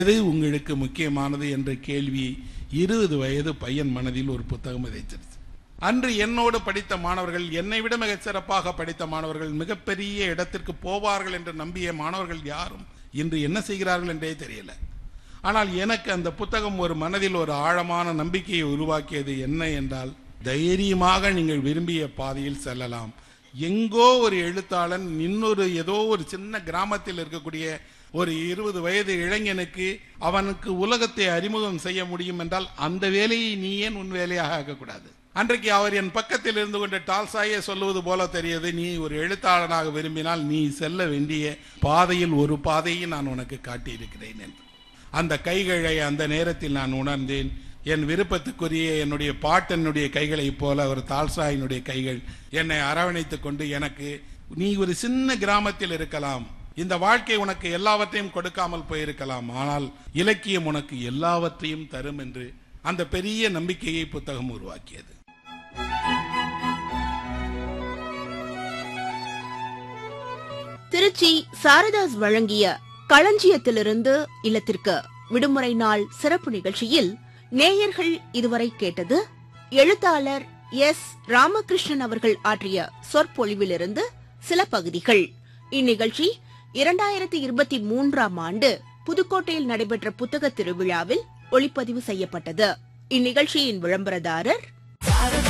எது உங்களுக்கு முக்கியமானது என்ற கேள்வியை இருபது வயது பையன் மனதில் ஒரு புத்தகம் விதைத்திருச்சு அன்று என்னோடு படித்த மாணவர்கள் என்னை விட மிகச் சிறப்பாக படித்த மாணவர்கள் மிகப்பெரிய இடத்திற்கு போவார்கள் என்று நம்பிய மாணவர்கள் யாரும் இன்று என்ன செய்கிறார்கள் என்றே தெரியல ஆனால் எனக்கு அந்த புத்தகம் ஒரு மனதில் ஒரு ஆழமான நம்பிக்கையை உருவாக்கியது என்ன என்றால் தைரியமாக நீங்கள் விரும்பிய பாதையில் செல்லலாம் எங்கோ ஒரு எழுத்தாளன் இன்னொரு ஏதோ ஒரு சின்ன கிராமத்தில் இருக்கக்கூடிய ஒரு இருபது வயது இளைஞனுக்கு அவனுக்கு உலகத்தை அறிமுகம் செய்ய முடியும் என்றால் அந்த வேலையை நீ ஏன் உன் வேலையாக ஆக்கக்கூடாது அன்றைக்கு அவர் என் பக்கத்தில் இருந்து கொண்டு டால்சாயே சொல்லுவது போல தெரியுது நீ ஒரு எழுத்தாளனாக விரும்பினால் நீ செல்ல வேண்டிய பாதையில் ஒரு பாதையை நான் உனக்கு காட்டியிருக்கிறேன் என்று அந்த கைகளை அந்த நேரத்தில் நான் உணர்ந்தேன் என் விருப்பத்துக்குரிய என்னுடைய பாட்டனுடைய கைகளைப் போல ஒரு தால்சாயினுடைய கைகள் என்னை அரவணைத்துக் கொண்டு எனக்கு நீ ஒரு சின்ன கிராமத்தில் இருக்கலாம் இந்த வாழ்க்கை உனக்கு எல்லாவற்றையும் கொடுக்காமல் போயிருக்கலாம் ஆனால் இலக்கியம் உனக்கு எல்லாவற்றையும் தரும் என்று அந்த பெரிய நம்பிக்கையை புத்தகம் உருவாக்கியது திருச்சி சாரதாஸ் வழங்கிய களஞ்சியத்திலிருந்து இல்லத்திற்கு விடுமுறை நாள் சிறப்பு நிகழ்ச்சியில் நேயர்கள் இதுவரை கேட்டது எழுத்தாளர் எஸ் ராமகிருஷ்ணன் அவர்கள் ஆற்றிய சொற்பொழிவிலிருந்து சில பகுதிகள் இந்நிகழ்ச்சி இரண்டாயிரத்தி இருபத்தி மூன்றாம் ஆண்டு புதுக்கோட்டையில் நடைபெற்ற புத்தக திருவிழாவில் ஒளிப்பதிவு செய்யப்பட்டது இந்நிகழ்ச்சியின் விளம்பரதாரர்